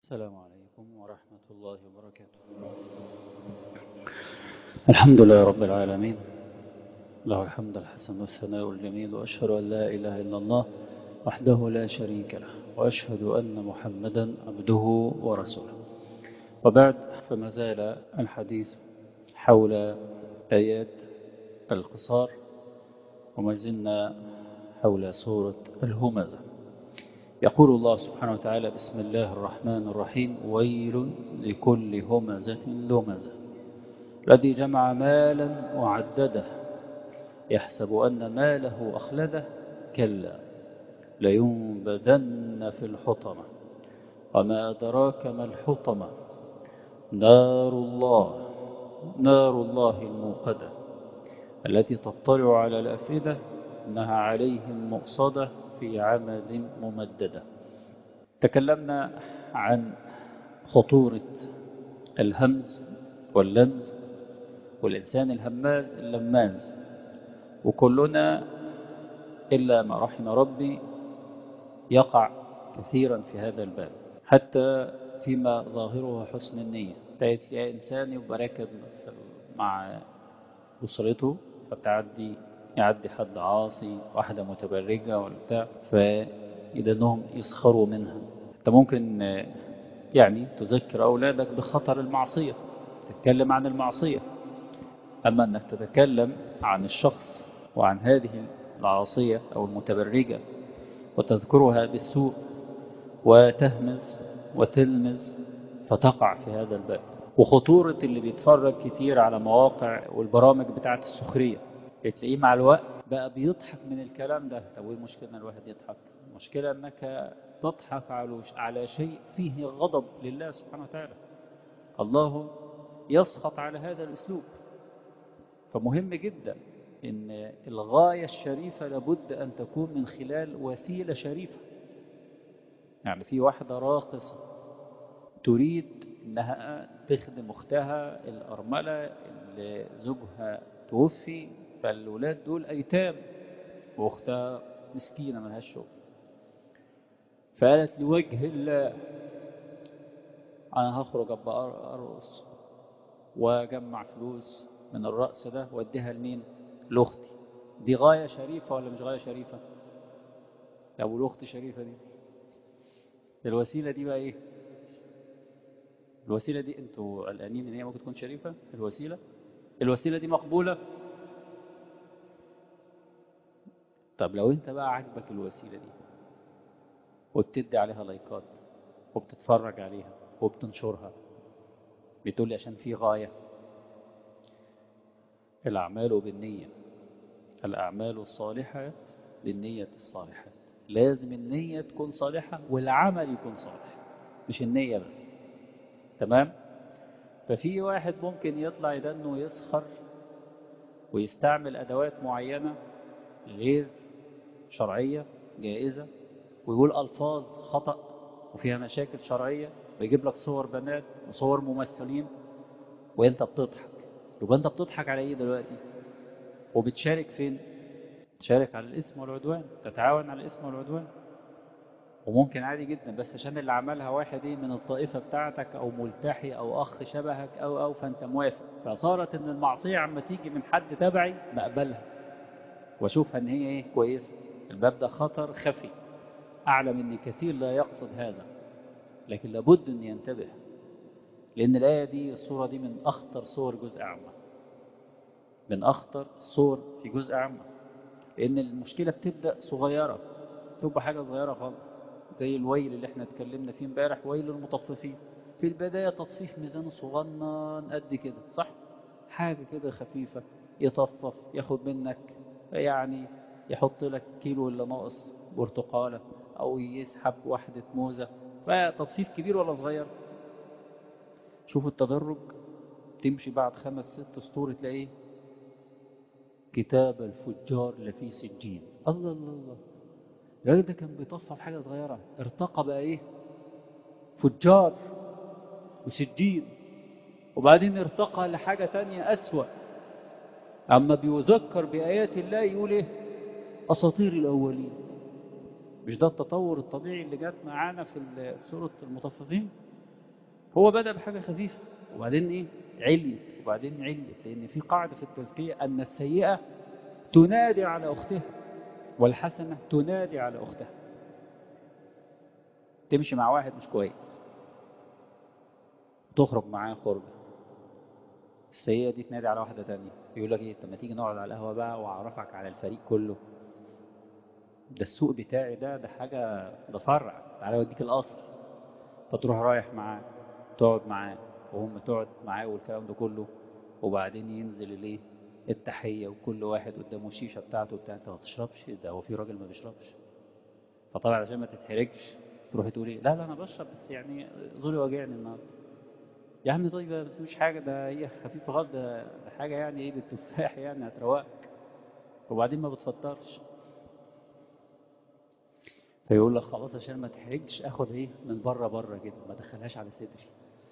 السلام عليكم ورحمة الله وبركاته الحمد لله رب العالمين له الحمد الحسن والثناء الجميل وأشهد أن لا إله إلا الله وحده لا شريك له وأشهد أن محمدا عبده ورسوله وبعد فما زال الحديث حول آيات القصار وما زلنا حول سورة الهمزة يقول الله سبحانه وتعالى بسم الله الرحمن الرحيم ويل لكل همزة لمزة الذي جمع مالا وعدده يحسب أن ماله أخلده كلا لينبذن في الحطمة وما أدراك ما الحطمة نار الله نار الله الموقدة التي تطلع على الأفئدة إنها عليهم مؤصدة في عمد ممددة تكلمنا عن خطورة الهمز واللمز والإنسان الهماز اللماز وكلنا إلا ما رحم ربي يقع كثيرا في هذا الباب حتى فيما ظاهره حسن النية تلاقي إنسان يبقى راكب مع أسرته فتعدي يعدي حد عاصي واحدة متبرجة ولا بتاع فإذا أنهم يسخروا منها أنت ممكن يعني تذكر أولادك بخطر المعصية تتكلم عن المعصية أما أنك تتكلم عن الشخص وعن هذه العاصية أو المتبرجة وتذكرها بالسوء وتهمز وتلمز فتقع في هذا الباب وخطورة اللي بيتفرج كتير على مواقع والبرامج بتاعت السخرية تلاقيه مع الوقت بقى بيضحك من الكلام ده طب وايه المشكلة ان الواحد يضحك المشكلة انك تضحك على شيء فيه غضب لله سبحانه وتعالى الله يسخط على هذا الاسلوب فمهم جدا ان الغاية الشريفة لابد ان تكون من خلال وسيلة شريفة يعني في واحدة راقصة تريد انها تخدم اختها الارملة اللي زوجها توفي فالولاد دول أيتام وأختها مسكينة ملهاش شغل فقالت لوجه الله أنا هخرج أبقى أرقص وأجمع فلوس من الرأس ده وأديها لمين؟ لأختي دي غاية شريفة ولا مش غاية شريفة؟ طب والأخت شريفة دي الوسيلة دي بقى إيه؟ الوسيلة دي أنتوا قلقانين إن هي ممكن تكون شريفة؟ الوسيلة؟ الوسيلة دي مقبولة؟ طب لو انت بقى عاجبك الوسيلة دي وبتدي عليها لايكات وبتتفرج عليها وبتنشرها بتقول لي عشان في غاية الأعمال بالنية الأعمال الصالحة بالنية الصالحة لازم النية تكون صالحة والعمل يكون صالح مش النية بس تمام ففي واحد ممكن يطلع يدنه ويسخر ويستعمل أدوات معينة غير شرعية جائزة ويقول ألفاظ خطأ وفيها مشاكل شرعية ويجيب لك صور بنات وصور ممثلين وانت بتضحك يبقى انت بتضحك على ايه دلوقتي وبتشارك فين تشارك على الاسم والعدوان تتعاون على الاسم والعدوان وممكن عادي جدا بس عشان اللي عملها واحد ايه من الطائفة بتاعتك او ملتحي او اخ شبهك او او فانت موافق فصارت ان المعصية عما تيجي من حد تبعي مقبلها واشوفها ان هي ايه كويسه الباب ده خطر خفي اعلم ان كثير لا يقصد هذا لكن لابد ان ينتبه لان الايه دي الصوره دي من اخطر صور جزء عامه من اخطر صور في جزء عامه لان المشكله بتبدا صغيره تبقى حاجه صغيره خالص زي الويل اللي احنا اتكلمنا فيه امبارح ويل المطففين في البدايه تطفيف ميزان صغنن قد كده صح حاجه كده خفيفه يطفف ياخد منك يعني يحط لك كيلو ولا ناقص برتقالة أو يسحب واحدة موزة فتطفيف كبير ولا صغير شوفوا التدرج تمشي بعد خمس ست سطور تلاقيه كتاب الفجار لفي سجين الله الله الله الراجل ده كان بيطفف حاجة صغيرة ارتقى بقى ايه فجار وسجين وبعدين ارتقى لحاجة تانية أسوأ أما بيذكر بآيات الله يقول إيه أساطير الأولين مش ده التطور الطبيعي اللي جات معانا في سورة المطففين هو بدأ بحاجة خفيفة وبعدين إيه عليت وبعدين عليت لأن في قاعدة في التزكية أن السيئة تنادي على أختها والحسنة تنادي على أختها تمشي مع واحد مش كويس تخرج معاه خرجة السيئة دي تنادي على واحدة تانية يقول لك ايه طب ما تيجي نقعد على القهوة بقى واعرفك على الفريق كله ده السوق بتاعي ده ده حاجة ده فرع تعالى اوديك الأصل فتروح رايح معاه تقعد معاه وهم تقعد معاه والكلام ده كله وبعدين ينزل الايه التحية وكل واحد قدامه الشيشة بتاعته بتاعته انت ما بتشربش ده هو في راجل ما بيشربش فطبعا عشان ما تتحرجش تروحي تقولي لا لا انا بشرب بس يعني زوري واجعني النهارده يا عم طيب بس مش حاجه ده هي خفيفه خالص ده ده حاجه يعني ايه بالتفاح يعني هتروقك وبعدين ما بتفطرش فيقول لك خلاص عشان ما تحرجش اخد ايه من بره بره كده ما ادخلهاش على صدري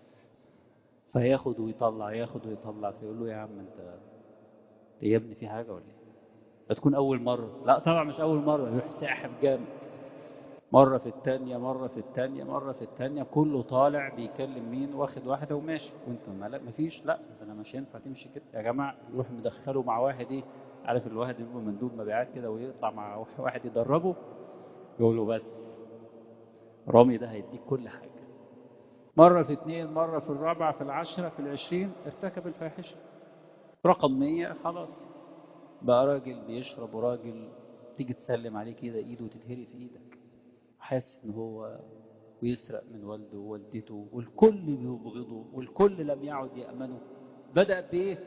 فياخد ويطلع ياخد ويطلع فيقول له يا عم انت انت يا ابني في حاجه ولا ايه؟ بتكون اول مره لا طبعا مش اول مره يروح ساحب جامد مرة في التانية مرة في التانية مرة في التانية كله طالع بيكلم مين واخد واحدة وماشي وانت ما لا مفيش لا انا مش ينفع تمشي كده يا جماعة يروح مدخله مع واحد ايه عارف الواحد يبقى مندوب مبيعات كده ويطلع مع واحد يدربه يقول له بس رامي ده هيديك كل حاجة مرة في اتنين مرة في الرابعة في العشرة في العشرين ارتكب الفاحشة رقم مية خلاص بقى راجل بيشرب وراجل تيجي تسلم عليه كده ايده تتهري في ايدك حاسس ان هو ويسرق من والده ووالدته والكل بيبغضه والكل لم يعد يأمنه بدأ بإيه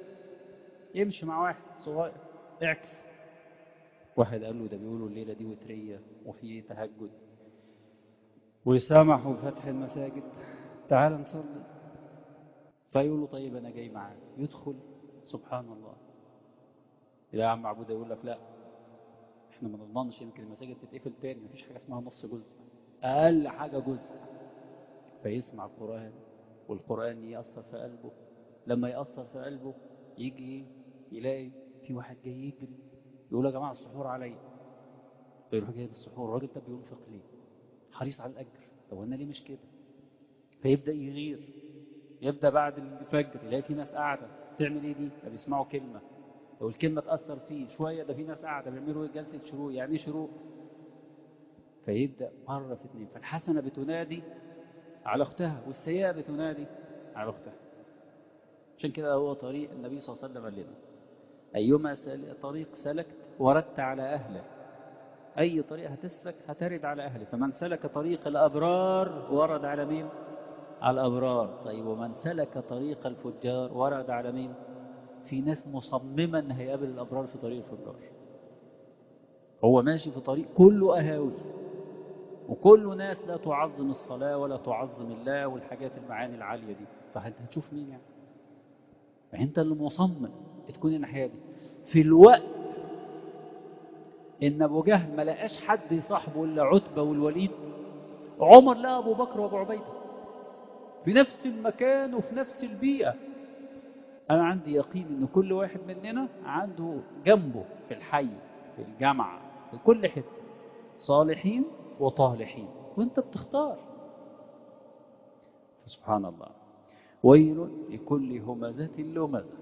يمشي مع واحد صغير اعكس واحد قال له ده بيقولوا الليلة دي وترية وفي تهجد ويسامحوا بفتح المساجد تعال نصلي فيقول له طيب أنا جاي معاك يدخل سبحان الله يا عم عبودة يقول لك لا احنا ما نضمنش يمكن المساجد تتقفل تاني مفيش حاجة اسمها نص جزء أقل حاجة جزء فيسمع القرآن والقرآن يأثر في قلبه لما يأثر في قلبه يجي يلاقي في واحد جاي يجري يقول يا جماعة السحور عليا فيروح جايب السحور الراجل ده بينفق ليه حريص على الأجر طب أنا ليه مش كده فيبدأ يغير يبدأ بعد الفجر يلاقي في ناس قاعدة تعمل ايه دي ده بيسمعوا كلمة لو الكلمة تأثر فيه شوية ده في ناس قاعدة بيعملوا جلسة شروق يعني ايه شروق فيبدأ مرة في اثنين فالحسنة بتنادي على أختها والسيئة بتنادي على أختها عشان كده هو طريق النبي صلى الله عليه وسلم قال لنا أيما طريق سلكت وردت على أهله أي طريق هتسلك هترد على أهله فمن سلك طريق الأبرار ورد على مين؟ على الأبرار طيب ومن سلك طريق الفجار ورد على مين؟ في ناس مصممة أن هيقابل الأبرار في طريق الفجار هو ماشي في طريق كله أهاوي وكل ناس لا تعظم الصلاة ولا تعظم الله والحاجات المعاني العالية دي فأنت هتشوف مين يعني فأنت اللي مصمم تكون الناحية دي في الوقت إن أبو جهل ما لقاش حد يصاحبه إلا عتبة والوليد عمر لقى أبو بكر وأبو عبيدة في نفس المكان وفي نفس البيئة أنا عندي يقين إن كل واحد مننا عنده جنبه في الحي في الجامعة في كل حتة صالحين وطالحين وانت بتختار سبحان الله ويل لكل همزة لمزة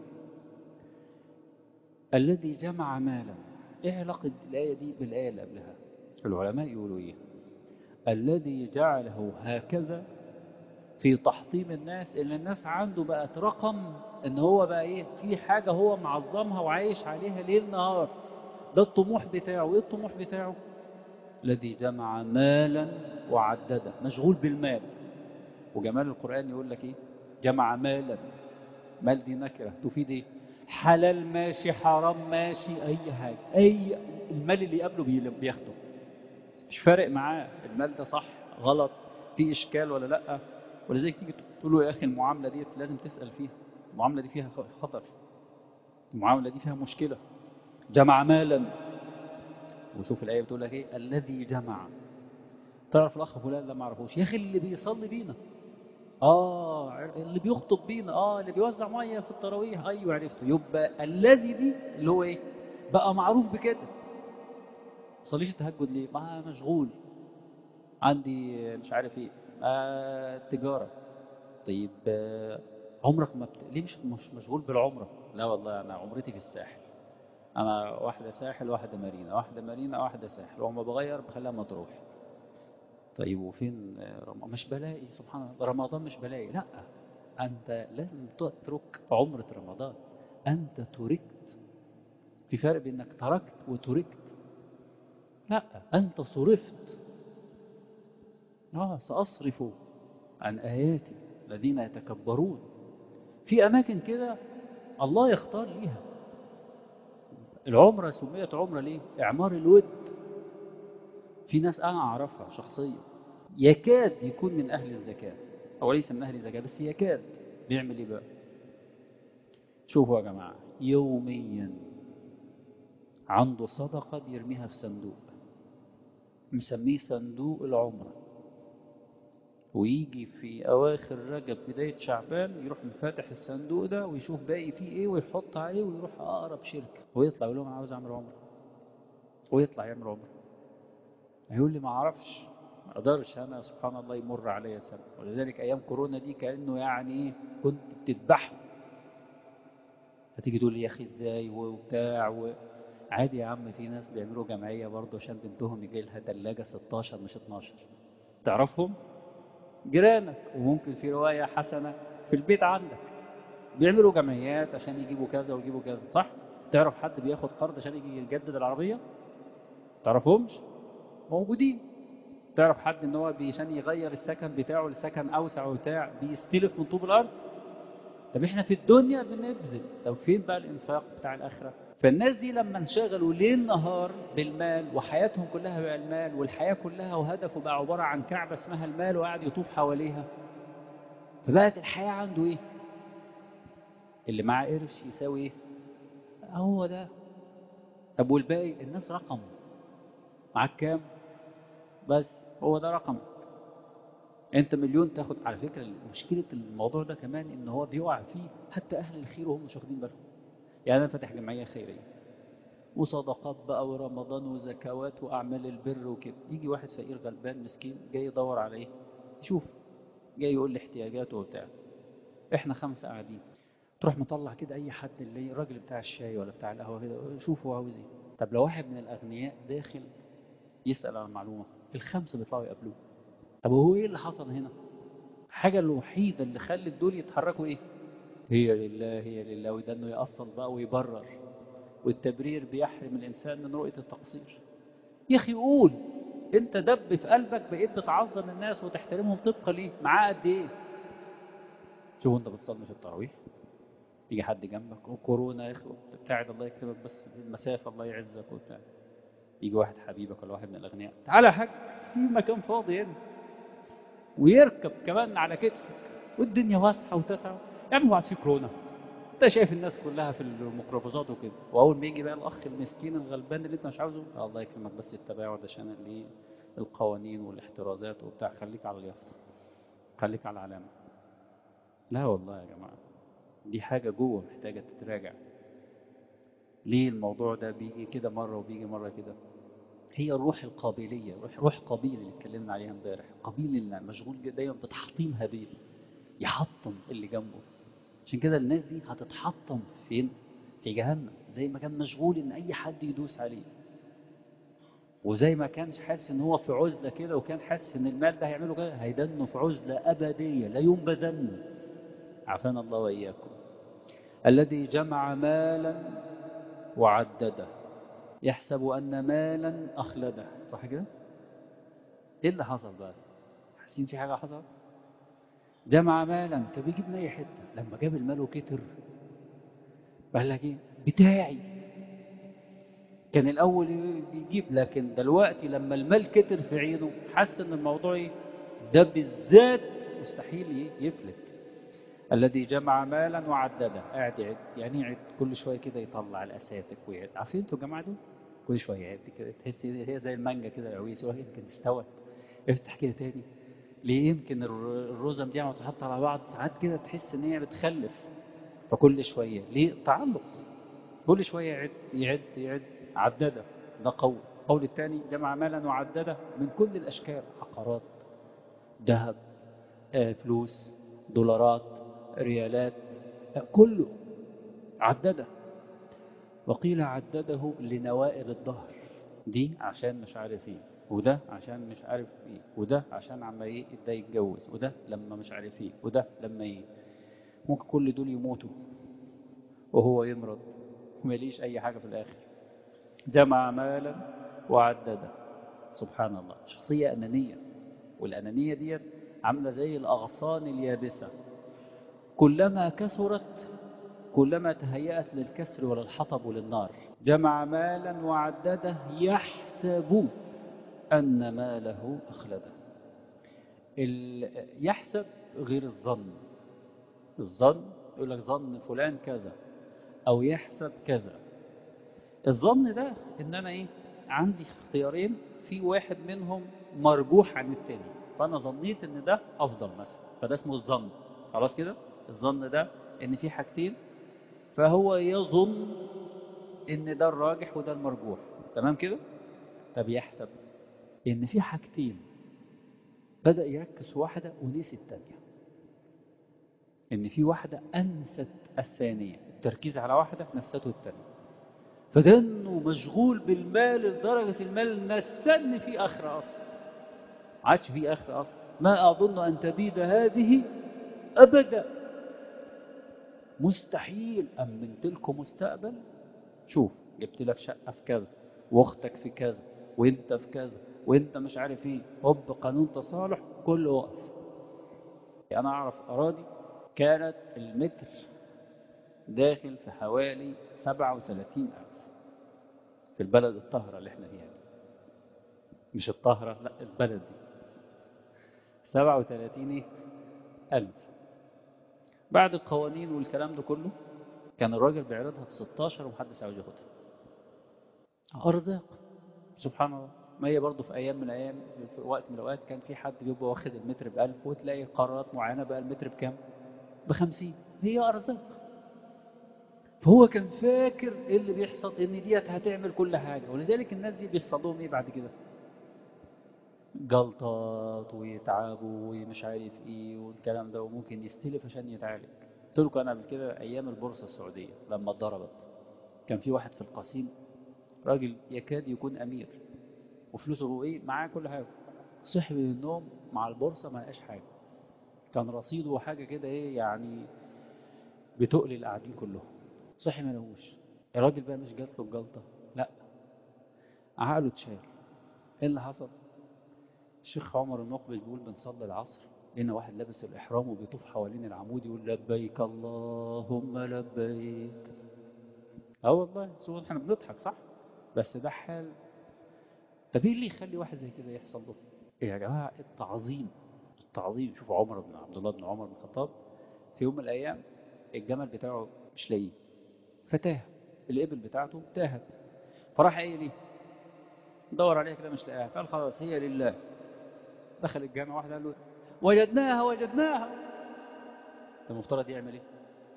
الذي جمع مالا ايه علاقة الآية دي بالآية اللي قبلها العلماء يقولوا ايه الذي جعله هكذا في تحطيم الناس اللي الناس عنده بقت رقم ان هو بقى ايه في حاجة هو معظمها وعايش عليها ليل نهار ده الطموح بتاعه ايه الطموح بتاعه الذي جمع مالا وعدده مشغول بالمال وجمال القرآن يقول لك ايه جمع مالا مال دي نكرة تفيد ايه حلال ماشي حرام ماشي اي حاجة اي المال اللي قبله بياخده مش فارق معاه المال ده صح غلط في اشكال ولا لا ولذلك تيجي تقول له يا اخي المعاملة دي لازم تسأل فيها المعاملة دي فيها خطر المعاملة دي فيها مشكلة جمع مالا وشوف الآية بتقول لك ايه الذي جمع تعرف الأخ فلان لا ما اعرفوش يا أخي اللي بيصلي بينا آه اللي بيخطب بينا آه اللي بيوزع مية في التراويح أيوه عرفته يبقى الذي دي اللي هو إيه بقى معروف بكده صليش التهجد ليه ما مشغول عندي مش عارف ايه آه تجارة طيب آه، عمرك ما بت... ليه مش مش مشغول بالعمرة لا والله أنا عمرتي في الساحل أنا واحدة ساحل واحدة مارينا واحدة مارينا واحدة ساحل وما بغير بخليها مطروح طيب وفين آه، رم... مش بلاقي سبحان الله رمضان مش بلاقي لا أنت لازم تترك عمرة رمضان أنت تركت في فرق بين انك تركت وتركت لا أنت صرفت آه سأصرف عن آياتي الذين يتكبرون في أماكن كده الله يختار ليها العمرة سميت عمرة ليه؟ إعمار الود في ناس أنا أعرفها شخصيا يكاد يكون من أهل الزكاة أو ليس من أهل الزكاة بس يكاد بيعمل إيه بقى؟ شوفوا يا جماعة يوميا عنده صدقة بيرميها في صندوق مسميه صندوق العمرة ويجي في أواخر رجب بداية شعبان يروح مفاتح الصندوق ده ويشوف باقي فيه إيه ويحط عليه ويروح أقرب شركة ويطلع يقول لهم أنا عاوز أعمل عمرة ويطلع يعمل عمرة هيقول لي ما أعرفش ما أقدرش أنا سبحان الله يمر عليا سنة ولذلك أيام كورونا دي كأنه يعني إيه كنت بتذبحه فتيجي تقول لي يا أخي إزاي وبتاع و... عادي يا عم في ناس بيعملوا جمعية برضه عشان بنتهم يجي لها ثلاجة 16 مش 12 تعرفهم؟ جيرانك وممكن في رواية حسنة في البيت عندك بيعملوا جمعيات عشان يجيبوا كذا ويجيبوا كذا صح؟ تعرف حد بياخد قرض عشان يجي يجدد العربية؟ تعرفهمش؟ موجودين تعرف حد ان هو عشان يغير السكن بتاعه لسكن اوسع وبتاع بيستلف من طوب الارض طب احنا في الدنيا بنبذل طب فين بقى الانفاق بتاع الاخره فالناس دي لما انشغلوا ليل نهار بالمال وحياتهم كلها بقى المال والحياة كلها وهدفه بقى عبارة عن كعبة اسمها المال وقاعد يطوف حواليها فبقت الحياة عنده ايه اللي معاه قرش يساوي ايه هو ده طب والباقي الناس رقم معاك كام بس هو ده رقم انت مليون تاخد على فكرة مشكلة الموضوع ده كمان ان هو بيقع فيه حتى اهل الخير وهم مش واخدين بالهم يعني أنا فاتح جمعية خيرية وصدقات بقى ورمضان وزكوات وأعمال البر وكده يجي واحد فقير غلبان مسكين جاي يدور على إيه شوف جاي يقول لي احتياجاته وبتاع إحنا خمسة قاعدين تروح مطلع كده أي حد اللي الراجل بتاع الشاي ولا بتاع القهوة كده شوف هو عاوز إيه طب لو واحد من الأغنياء داخل يسأل عن المعلومة الخمسة بيطلعوا يقابلوه طب هو إيه اللي حصل هنا الحاجة الوحيدة اللي خلت دول يتحركوا إيه هي لله هي لله وده انه يأصل بقى ويبرر والتبرير بيحرم الإنسان من رؤية التقصير يا أخي قول أنت دب في قلبك بقيت بتعظم الناس وتحترمهم طبقا ليه معاه قد إيه شوف أنت بتصلي في التراويح يجي حد جنبك وكورونا يا أخي ابتعد الله يكرمك بس المسافة الله يعزك وبتاع يجي واحد حبيبك ولا واحد من الأغنياء تعالى يا حاج في مكان فاضي هنا ويركب كمان على كتفك والدنيا واسعة وتسعة يا عم وقعد في كورونا انت شايف الناس كلها في الميكروباصات وكده واول ما يجي بقى الاخ المسكين الغلبان اللي انت مش عاوزه الله يكرمك بس التباعد عشان اللي القوانين والاحترازات وبتاع خليك على اليافطه خليك على العلامه لا والله يا جماعه دي حاجه جوه محتاجه تتراجع ليه الموضوع ده بيجي كده مره وبيجي مره كده هي الروح القابليه روح روح قبيل اللي اتكلمنا عليها امبارح قبيل اللي مشغول دايما بتحطيم هابيل يحطم اللي جنبه عشان كده الناس دي هتتحطم فين في جهنم زي ما كان مشغول ان اي حد يدوس عليه وزي ما كانش حاسس ان هو في عزله كده وكان حاسس ان المال ده هيعمله كده هيدنه في عزله ابديه لا ينبذن عافانا الله واياكم الذي جمع مالا وعدده يحسب ان مالا اخلده صح كده ايه اللي حصل بقى حاسين في حاجه حصلت جمع مالا طب يجيب من اي حته لما جاب المال وكتر قال لك ايه بتاعي كان الاول بيجيب لكن دلوقتي لما المال كتر في عينه حس ان الموضوع ايه ده بالذات مستحيل يفلت الذي جمع مالا وعدده قاعد يعد يعني يعد كل شويه كده يطلع الاساتك ويعد عارفين انتوا الجماعه دول كل شويه يعد كده تحس هي زي المانجا كده العويس يمكن استوت افتح كده تاني ليه يمكن الرزم دي لما تحط على بعض ساعات كده تحس ان هي بتخلف فكل شويه ليه تعلق كل شويه يعد يعد يعد عدده ده قول القول الثاني جمع مالا وعدده من كل الاشكال عقارات ذهب آه فلوس دولارات ريالات كله عدده وقيل عدده لنوائب الظهر دي عشان مش عارف ايه وده عشان مش عارف ايه وده عشان عما ايه ده يتجوز وده لما مش عارف ايه وده لما ايه ممكن كل دول يموتوا وهو يمرض ومليش اي حاجة في الاخر جمع مالا وعدده سبحان الله شخصية أنانية والأنانية دي عاملة زي الأغصان اليابسة كلما كثرت كلما تهيأت للكسر وللحطب وللنار جمع مالا وعدده يحسب أن ماله أخلده يحسب غير الظن الظن يقول لك ظن فلان كذا أو يحسب كذا الظن ده إن أنا إيه عندي اختيارين في واحد منهم مرجوح عن التاني فأنا ظنيت إن ده أفضل مثلا فده اسمه الظن خلاص كده الظن ده إن في حاجتين فهو يظن إن ده الراجح وده المرجوح تمام كده طب يحسب إن في حاجتين بدأ يركز في واحدة ونسي التانية إن في واحدة أنست الثانية التركيز على واحدة نسته التانية فده إنه مشغول بالمال لدرجة المال نسن في آخر أصلا عادش في آخر أصلا ما أظن أن تبيد هذه أبدا مستحيل أمنت لكم مستقبل شوف جبت لك شقة في كذا واختك في كذا وانت في كذا وانت مش عارف ايه هوب قانون تصالح كله وقف انا اعرف اراضي كانت المتر داخل في حوالي 37 ألف في البلد الطهرة اللي احنا فيها مش الطهرة لا البلد دي 37 ألف بعد القوانين والكلام ده كله كان الراجل بيعرضها ب 16 ومحدش عاوز ياخدها أرزاق سبحان الله ما هي برضه في أيام من الأيام في وقت من الأوقات كان في حد بيبقى واخد المتر بألف وتلاقي قرارات معينة بقى المتر بكام؟ بخمسين هي أرزاق فهو كان فاكر ايه اللي بيحصل ان ديت هتعمل كل حاجة ولذلك الناس دي بيحصل لهم ايه بعد كده جلطات ويتعبوا ومش عارف ايه والكلام ده وممكن يستلف عشان يتعالج قلت لكم انا قبل كده ايام البورصة السعودية لما اتضربت كان في واحد في القصيم راجل يكاد يكون امير وفلوسه ايه معاه كل حاجة صحي من النوم مع البورصة ما لقاش حاجة كان رصيده حاجة كده ايه يعني بتقل القاعدين كلهم صحي ما لهوش الراجل بقى مش جات له الجلطة لا عقله اتشال ايه اللي حصل الشيخ عمر المقبل بيقول بنصلي العصر لقينا واحد لابس الإحرام وبيطوف حوالين العمود يقول لبيك اللهم لبيك اه والله سوى احنا بنضحك صح بس ده حال طب ايه اللي يخلي واحد زي كده يحصل له إيه يا جماعه التعظيم التعظيم شوفوا عمر بن عبد الله بن عمر بن الخطاب في يوم من الايام الجمل بتاعه مش لاقيه فتاه الابل بتاعته تاهت فراح قايل ايه دور عليها كده مش لاقاها قال خلاص هي لله دخل الجامع واحد قال له وجدناها وجدناها المفترض يعمل ايه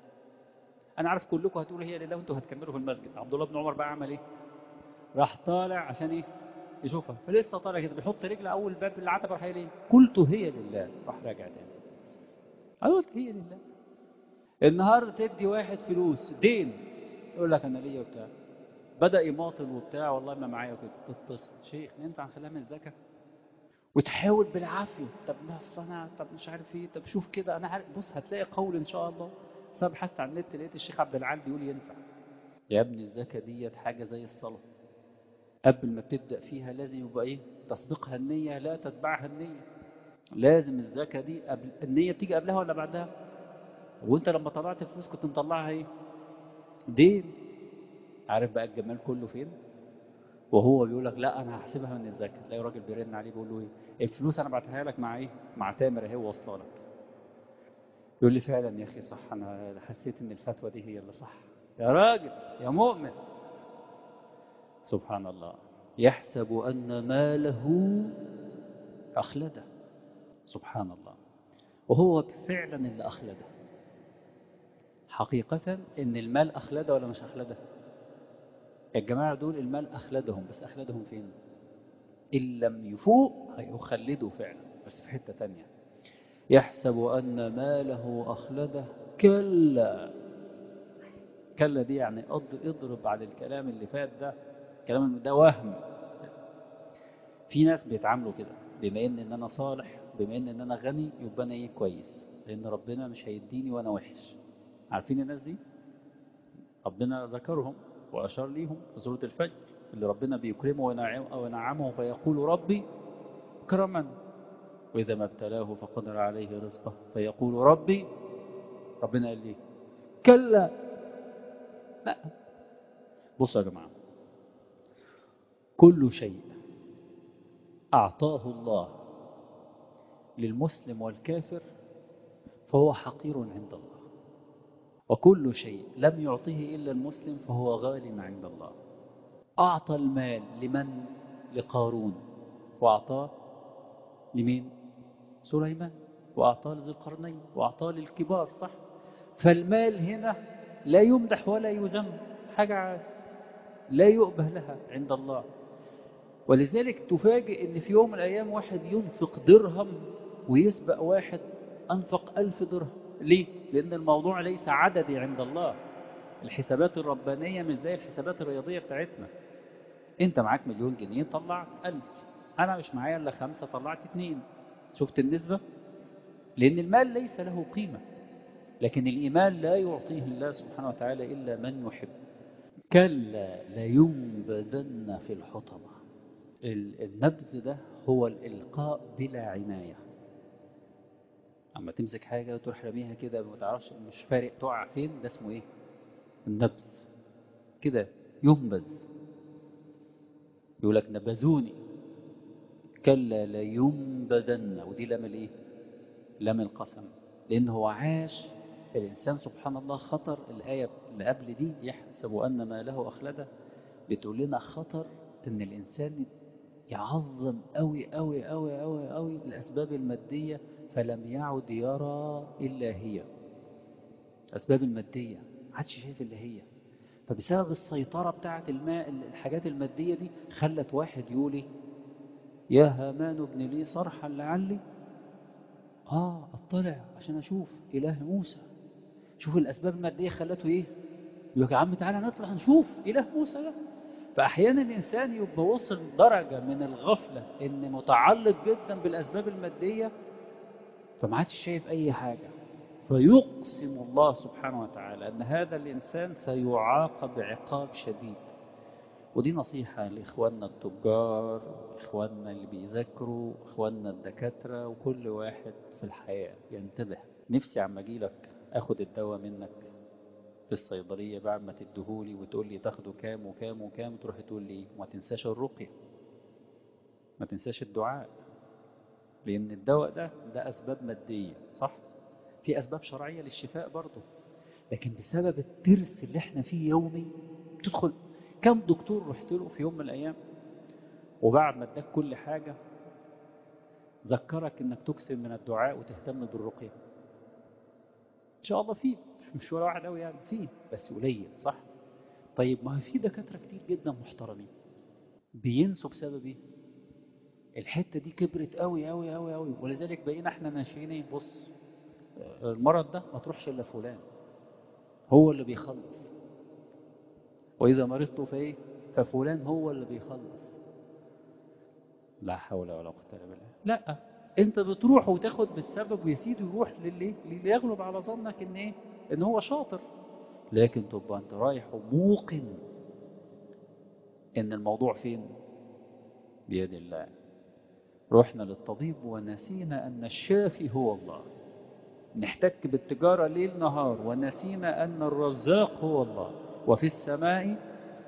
انا عارف كلكم هتقولوا هي لله وانتوا هتكملوا في المسجد عبد الله بن عمر بقى عمل ايه راح طالع عشان ايه يشوفها فلسه طالع كده بيحط رجل اول باب العتبه راح قايل ايه قلت هي لله راح راجع تاني انا قلت هي لله النهارده تدي واحد فلوس دين يقول لك انا ليا وبتاع بدا يماطل وبتاع والله ما معايا كده تتصل شيخ ينفع نخليها من الزكاه وتحاول بالعافيه طب ما اصل انا طب مش عارف ايه طب شوف كده انا عارف بص هتلاقي قول ان شاء الله بس انا بحثت على النت لقيت الشيخ عبد العال بيقول ينفع يا ابني الزكاه ديت حاجه زي الصلاه قبل ما تبدا فيها لازم يبقى ايه تسبقها النيه لا تتبعها النيه لازم الزكاه دي قبل النيه بتيجي قبلها ولا بعدها وانت لما طلعت الفلوس كنت مطلعها ايه دين عارف بقى الجمال كله فين وهو بيقول لك لا انا هحسبها من الزكاه تلاقي راجل بيرن عليه بيقول له ايه الفلوس انا بعتها لك مع ايه مع تامر اهي واصله لك يقول لي فعلا يا اخي صح انا حسيت ان الفتوى دي هي اللي صح يا راجل يا مؤمن سبحان الله يحسب ان ماله اخلده سبحان الله وهو فعلا اللي اخلده حقيقة ان المال اخلده ولا مش اخلده الجماعة دول المال أخلدهم بس أخلدهم فين إن لم يفوق هيخلدوا فعلا بس في حتة تانية يحسب أن ماله أخلده كلا كلا دي يعني اضرب على الكلام اللي فات ده الكلام ده وهم في ناس بيتعاملوا كده بما ان ان انا صالح بما ان ان انا غني يبقى انا ايه كويس لان ربنا مش هيديني وانا وحش عارفين الناس دي ربنا ذكرهم واشار ليهم في سوره الفجر اللي ربنا بيكرمه وينعمه فيقول ربي كرما واذا ما ابتلاه فقدر عليه رزقه فيقول ربي ربنا قال لي كلا لا بصوا يا جماعه كل شيء أعطاه الله للمسلم والكافر فهو حقير عند الله وكل شيء لم يعطه إلا المسلم فهو غال عند الله أعطى المال لمن لقارون وأعطاه لمين سليمان وأعطاه لذي القرنين وأعطاه للكبار صح فالمال هنا لا يمدح ولا يذم حاجة لا يؤبه لها عند الله ولذلك تفاجئ ان في يوم من الايام واحد ينفق درهم ويسبق واحد انفق الف درهم ليه؟ لان الموضوع ليس عددي عند الله الحسابات الربانية مش زي الحسابات الرياضية بتاعتنا انت معاك مليون جنيه طلعت الف انا مش معايا الا خمسة طلعت اتنين شفت النسبة؟ لان المال ليس له قيمة لكن الايمان لا يعطيه الله سبحانه وتعالى الا من يحب كلا لينبذن في الحطمه النبذ ده هو الإلقاء بلا عناية أما تمسك حاجة وتروح رميها كده ما تعرفش مش فارق تقع فين ده اسمه إيه النبذ كده ينبذ يقول لك نبذوني كلا لينبذن ودي لام الايه لام القسم لأن هو عاش الإنسان سبحان الله خطر الآية اللي قبل دي يحسب أن ما له أخلده بتقول لنا خطر ان الانسان يعظم قوي قوي قوي قوي قوي الاسباب الماديه فلم يعد يرى الا هي الاسباب الماديه ما عادش شايف الا هي فبسبب السيطره بتاعه الماء الحاجات الماديه دي خلت واحد يقول ايه يا هامان ابن لي صرحا لعلي اه اطلع عشان اشوف اله موسى شوف الاسباب الماديه خلته ايه يقول يا عم تعالى نطلع نشوف اله موسى ده فأحيانا الإنسان يبقى وصل درجة من الغفلة إن متعلق جدا بالأسباب المادية فما عادش شايف أي حاجة فيقسم الله سبحانه وتعالى أن هذا الإنسان سيعاقب عقاب شديد ودي نصيحة لإخواننا التجار إخواننا اللي بيذاكروا إخواننا الدكاترة وكل واحد في الحياة ينتبه نفسي عم أجيلك أخد الدواء منك في الصيدلية بعد ما تديهولي وتقول لي تاخده كام وكام وكام تروح تقول لي ما تنساش الرقية ما تنساش الدعاء لأن الدواء ده ده أسباب مادية صح؟ في أسباب شرعية للشفاء برضه لكن بسبب الترس اللي احنا فيه يومي تدخل كم دكتور رحت له في يوم من الأيام وبعد ما اداك كل حاجة ذكرك انك تكثر من الدعاء وتهتم بالرقية ان شاء الله فيه مش ولا واحد قوي يعني فيه بس قليل صح طيب ما في دكاترة كتير جدا محترمين بينسوا بسبب ايه الحتة دي كبرت قوي قوي قوي قوي ولذلك بقينا احنا ماشيين ايه بص المرض ده ما تروحش الا فلان هو اللي بيخلص واذا مرضت فايه ففلان هو اللي بيخلص لا حول ولا قوه الا بالله لا انت بتروح وتاخد بالسبب ويا سيدي يروح للي اللي يغلب على ظنك ان ايه ان هو شاطر لكن تبقى انت رايح وموقن ان الموضوع فين بيد الله رحنا للطبيب ونسينا ان الشافي هو الله نحتك بالتجارة ليل نهار ونسينا ان الرزاق هو الله وفي السماء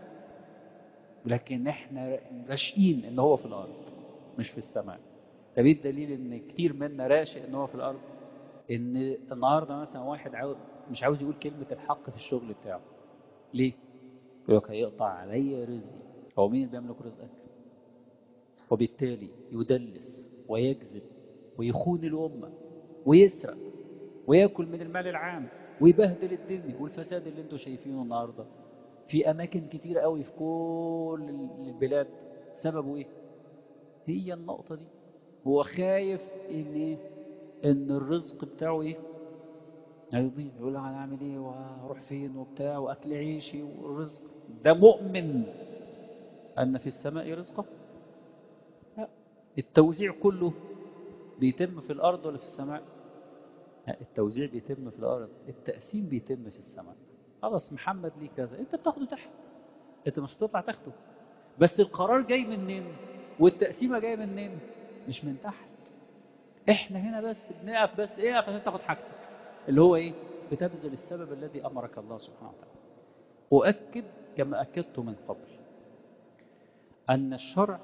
لكن احنا راشقين ان هو في الارض مش في السماء طب ايه الدليل ان كتير منا راشق ان هو في الارض ان النهارده مثلا واحد عاوز مش عاوز يقول كلمة الحق في الشغل بتاعه ليه؟ يقول لك هيقطع عليا رزقي هو مين اللي بيملك رزقك؟ وبالتالي يدلس ويكذب ويخون الأمة ويسرق ويأكل من المال العام ويبهدل الدنيا والفساد اللي انتوا شايفينه النهارده في أماكن كتير قوي في كل البلاد سببه إيه؟ هي النقطة دي هو خايف إن إيه؟ ان الرزق بتاعه ايه هيضيع يقول له هنعمل ايه وهروح فين وبتاع واكل عيشي والرزق ده مؤمن ان في السماء رزقه لا التوزيع كله بيتم في الارض ولا في السماء لا التوزيع بيتم في الارض التقسيم بيتم في السماء خلاص محمد ليه كذا انت بتاخده تحت انت مش هتطلع تاخده بس القرار جاي منين والتقسيمه جايه منين مش من تحت احنا هنا بس بنقف بس ايه عشان تاخد حاجتك اللي هو ايه بتبذل السبب الذي امرك الله سبحانه وتعالى اؤكد كما اكدت من قبل ان الشرع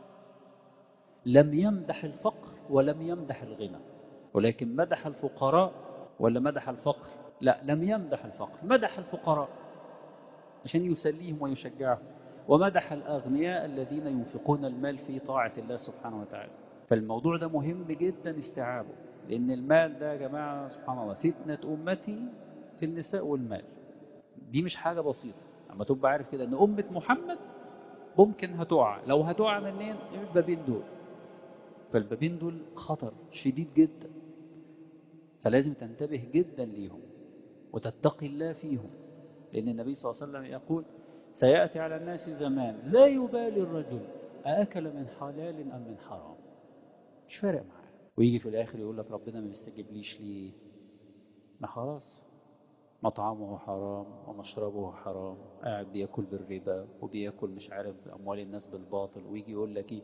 لم يمدح الفقر ولم يمدح الغنى ولكن مدح الفقراء ولا مدح الفقر لا لم يمدح الفقر مدح الفقراء عشان يسليهم ويشجعهم ومدح الأغنياء الذين ينفقون المال في طاعة الله سبحانه وتعالى فالموضوع ده مهم جدا استيعابه لأن المال ده يا جماعة سبحان الله فتنة أمتي في النساء والمال دي مش حاجة بسيطة أما تبقى عارف كده أن أمة محمد ممكن هتقع لو هتقع منين البابين دول فالبابين دول خطر شديد جدا فلازم تنتبه جدا ليهم وتتقي الله فيهم لأن النبي صلى الله عليه وسلم يقول سيأتي على الناس زمان لا يبالي الرجل أأكل من حلال أم من حرام مش فارق معاه ويجي في الآخر يقول لك ربنا ما بيستجيبليش ليه ما خلاص مطعمه حرام ومشربه حرام قاعد بياكل بالربا وبياكل مش عارف أموال الناس بالباطل ويجي يقول لك إيه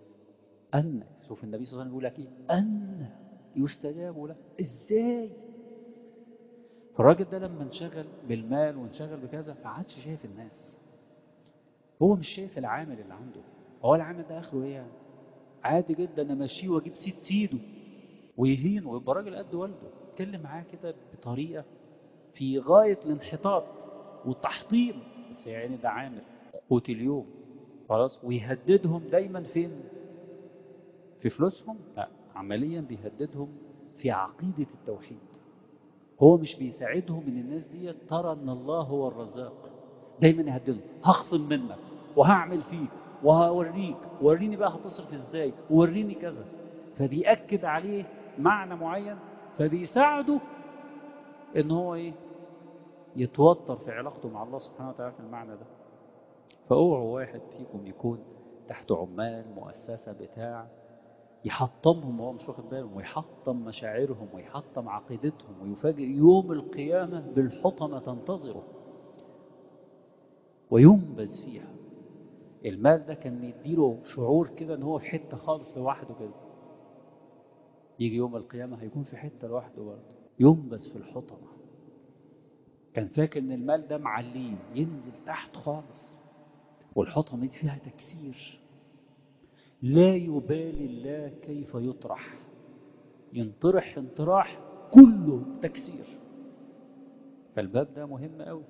أن شوف النبي صلى الله عليه وسلم يقول لك إيه أن يستجاب له إزاي فالراجل ده لما انشغل بالمال وانشغل بكذا فعادش شايف الناس هو مش شايف العامل اللي عنده هو العامل ده اخره ايه يعني عادي جدا انا ماشيه واجيب سيد سيده ويهينه ويبقى راجل قد والده اتكلم معاه كده بطريقه في غايه الانحطاط والتحطيم بس يعني ده عامل قوت اليوم خلاص ويهددهم دايما فين في فلوسهم لا عمليا بيهددهم في عقيده التوحيد هو مش بيساعدهم ان الناس دي ترى ان الله هو الرزاق دايما يهددهم هخصم منك وهعمل فيك وهوريك وريني بقى هتصرف ازاي وريني كذا فبيأكد عليه معنى معين فبيساعده ان هو ايه يتوتر في علاقته مع الله سبحانه وتعالى في المعنى ده فاوعوا واحد فيكم يكون تحت عمال مؤسسة بتاع يحطمهم وهو مش واخد باله ويحطم مشاعرهم ويحطم عقيدتهم ويفاجئ يوم القيامة بالحطمة تنتظره وينبذ فيها المال ده كان يديله شعور كده ان هو في حتة خالص لوحده كده يجي يوم القيامة هيكون في حتة لوحده برضه ينبذ في الحطمة كان فاكر ان المال ده معلين ينزل تحت خالص والحطمة دي فيها تكسير لا يبالي الله كيف يطرح ينطرح انطراح كله تكسير فالباب ده مهم قوي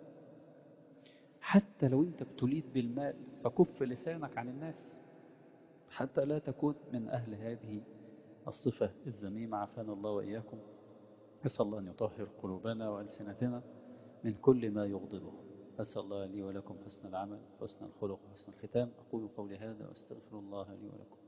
حتى لو انت ابتليت بالمال فكف لسانك عن الناس حتى لا تكون من أهل هذه الصفة الذميمة عافانا الله وإياكم أسأل الله أن يطهر قلوبنا وألسنتنا من كل ما يغضبه أسأل الله لي ولكم حسن العمل حسن الخلق وحسن الختام أقول قولي هذا وأستغفر الله لي ولكم